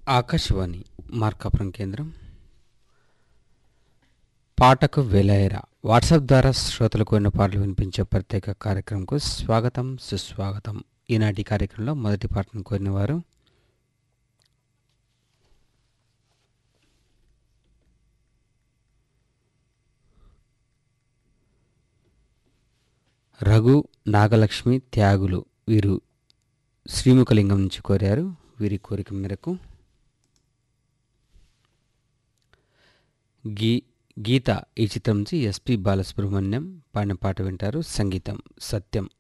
ఆకాశవాణి మార్కాపురం కేంద్రం పాటకు వెలయరా వాట్సాప్ ద్వారా శ్రోతలకు ఎన్నో పాటలు వినిపించే ప్రత్యేక కార్యక్రమంకు స్వాగతం సుస్వాగతం ఈనాటి కార్యక్రమంలో మొదటి పాటను కోరిన వారు రఘు నాగలక్ష్మి త్యాగులు వీరు శ్రీముఖలింగం నుంచి కోరారు వీరి కోరిక మేరకు గీ గీత ఈ చిత్రం నుంచి ఎస్పి బాలసుబ్రహ్మణ్యం పాడిన పాట వింటారు సంగీతం సత్యం